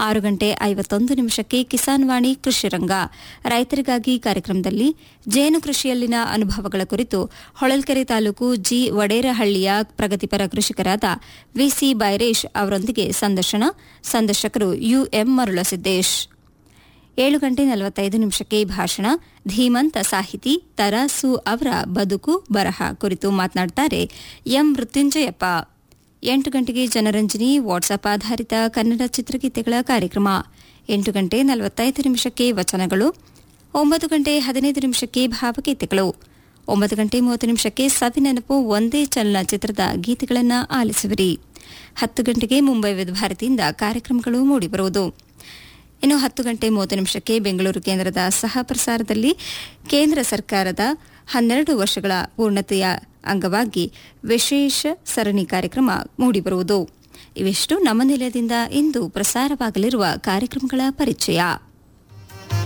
ಆರು ಗಂಟೆ ಐವತ್ತೊಂದು ನಿಮಿಷಕ್ಕೆ ಕಿಸಾನ್ ವಾಣಿ ಕೃಷಿ ರಂಗ ರೈತರಿಗಾಗಿ ಕಾರ್ಯಕ್ರಮದಲ್ಲಿ ಜೇನು ಕೃಷಿಯಲ್ಲಿನ ಅನುಭವಗಳ ಕುರಿತು ಹೊಳಲ್ಕೆರೆ ತಾಲೂಕು ಜಿ ವಡೇರಹಳ್ಳಿಯ ಪ್ರಗತಿಪರ ಕೃಷಿಕರಾದ ವಿಸಿ ಬೈರೇಶ್ ಅವರೊಂದಿಗೆ ಸಂದರ್ಶನ ಸಂದರ್ಶಕರು ಯುಎಂ ಮರುಳಸಿದ್ದೇಶ್ ಏಳು ಗಂಟೆ ನಲವತ್ತೈದು ನಿಮಿಷಕ್ಕೆ ಭಾಷಣ ಧೀಮಂತ ಸಾಹಿತಿ ತರಾಸು ಅವರ ಬದುಕು ಬರಹ ಕುರಿತು ಮಾತನಾಡುತ್ತಾರೆ ಎಂ ಮೃತ್ಯುಂಜಯಪ್ಪ ಎಂಟು ಗಂಟೆಗೆ ಜನರಂಜನಿ ವಾಟ್ಸ್ಆಪ್ ಆಧಾರಿತ ಕನ್ನಡ ಚಿತ್ರಗೀತೆಗಳ ಕಾರ್ಯಕ್ರಮ ಎಂಟು ಗಂಟೆ ನಲವತ್ತೈದು ನಿಮಿಷಕ್ಕೆ ವಚನಗಳು ಒಂಬತ್ತು ಗಂಟೆ ಹದಿನೈದು ನಿಮಿಷಕ್ಕೆ ಭಾವಗೀತೆಗಳು ಒಂಬತ್ತು ಗಂಟೆ ಮೂವತ್ತು ನಿಮಿಷಕ್ಕೆ ಸವಿನೆನಪು ಒಂದೇ ಚಲನಚಿತ್ರದ ಗೀತೆಗಳನ್ನು ಆಲಿಸುವಿರಿ ಹತ್ತು ಗಂಟೆಗೆ ಮುಂಬೈ ವಿವಿಧ ಭಾರತಿಯಿಂದ ಕಾರ್ಯಕ್ರಮಗಳು ಮೂಡಿಬರುವುದು ಇನ್ನು ಹತ್ತು ಗಂಟೆ ಮೂವತ್ತು ನಿಮಿಷಕ್ಕೆ ಬೆಂಗಳೂರು ಕೇಂದ್ರದ ಸಹ ಪ್ರಸಾರದಲ್ಲಿ ಕೇಂದ್ರ ಸರ್ಕಾರದ ಹನ್ನೆರಡು ವರ್ಷಗಳ ಪೂರ್ಣತೆಯ ಅಂಗವಾಗಿ ವಿಶೇಷ ಸರಣಿ ಕಾರ್ಯಕ್ರಮ ಮೂಡಿಬರುವುದು ಇವಿಷ್ಟು ನಮ್ಮ ನಿಲಯದಿಂದ ಇಂದು ಪ್ರಸಾರವಾಗಲಿರುವ ಕಾರ್ಯಕ್ರಮಗಳ ಪರಿಚಯ